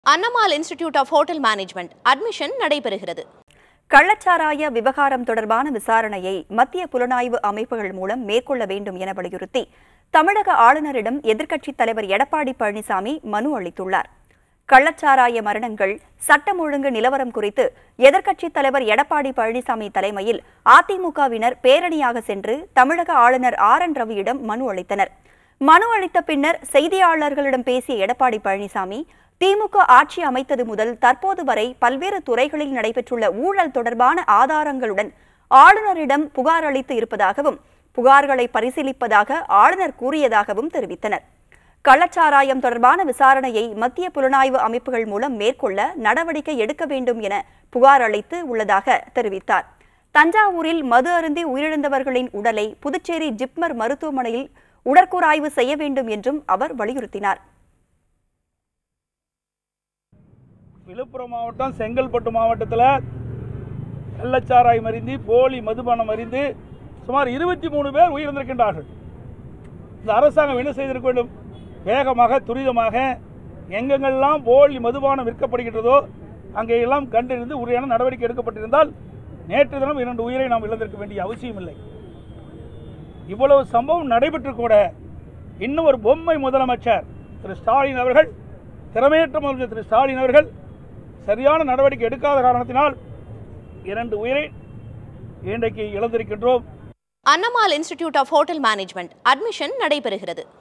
அன்னமால் institute of hotel management admission நடைபெறுகிறது கள்ளச்சாராய விவகாரம் தொடர்பான விசாரணையை மத்திய புலனாய்வு அமைப்புகள் மூலம் மேற்கொள்ள வேண்டும் என வலியுறுத்தி தமிழக ஆளுநரிடம் எதிர்க்கட்சித் தலைவர் எடப்பாடி பழனிசாமி மனு அளித்துள்ளார் கள்ளச்சாராய மரணங்கள் சட்டம் ஒழுங்கு நிலவரம் குறித்து எதிர்க்கட்சித் தலைவர் எடப்பாடி பழனிசாமி தலைமையில் அதிமுகவினர் பேரணியாக சென்று தமிழக ஆளுநர் ஆர் என் ரவியிடம் மனு அளித்தனர் மனு அளித்த பின்னர் செய்தியாளர்களிடம் பேசிய எடப்பாடி பழனிசாமி திமுக ஆட்சி அமைத்தது முதல் தற்போது வரை பல்வேறு துறைகளில் நடைபெற்றுள்ள ஊழல் தொடர்பான ஆதாரங்களுடன் ஆளுநரிடம் புகார் அளித்து இருப்பதாகவும் புகார்களை பரிசீலிப்பதாக ஆளுநர் கூறியதாகவும் தெரிவித்தனர் கள்ளச்சாராயம் தொடர்பான விசாரணையை மத்திய புலனாய்வு அமைப்புகள் மூலம் மேற்கொள்ள நடவடிக்கை எடுக்க வேண்டும் என புகார் அளித்து உள்ளதாக தெரிவித்தார் தஞ்சாவூரில் மது அருந்தி உயிரிழந்தவர்களின் உடலை புதுச்சேரி ஜிப்மர் மருத்துவமனையில் உடற்கூறாய்வு செய்ய வேண்டும் என்றும் அவர் வலியுறுத்தினார் விழுப்புரம் மாவட்டம் செங்கல்பட்டு மாவட்டத்தில் கள்ளச்சாராயம் அறிந்து போலி மதுபானம் அறிந்து சுமார் இருபத்தி மூணு பேர் உயிரிழந்திருக்கின்றார்கள் இந்த அரசாங்கம் என்ன செய்திருக்க வேண்டும் வேகமாக துரிதமாக எங்கெங்கெல்லாம் போலி மதுபானம் விற்கப்படுகின்றதோ அங்கெல்லாம் கண்டறிந்து உரியான நடவடிக்கை எடுக்கப்பட்டிருந்தால் நேற்று தினம் இரண்டு உயிரை நாம் இழந்திருக்க வேண்டிய அவசியம் இல்லை இவ்வளவு சம்பவம் நடைபெற்று கூட இன்னும் ஒரு பொம்மை முதலமைச்சர் திரு ஸ்டாலின் அவர்கள் திறமையற்ற முதலமைச்சர் திரு ஸ்டாலின் அவர்கள் சரியான நடவடிக்கை எடுக்காத காரணத்தினால் இரண்டு உயிரை இன்றைக்கு இழந்திருக்கின்றோம் Annamal institute of hotel management admission நடைபெறுகிறது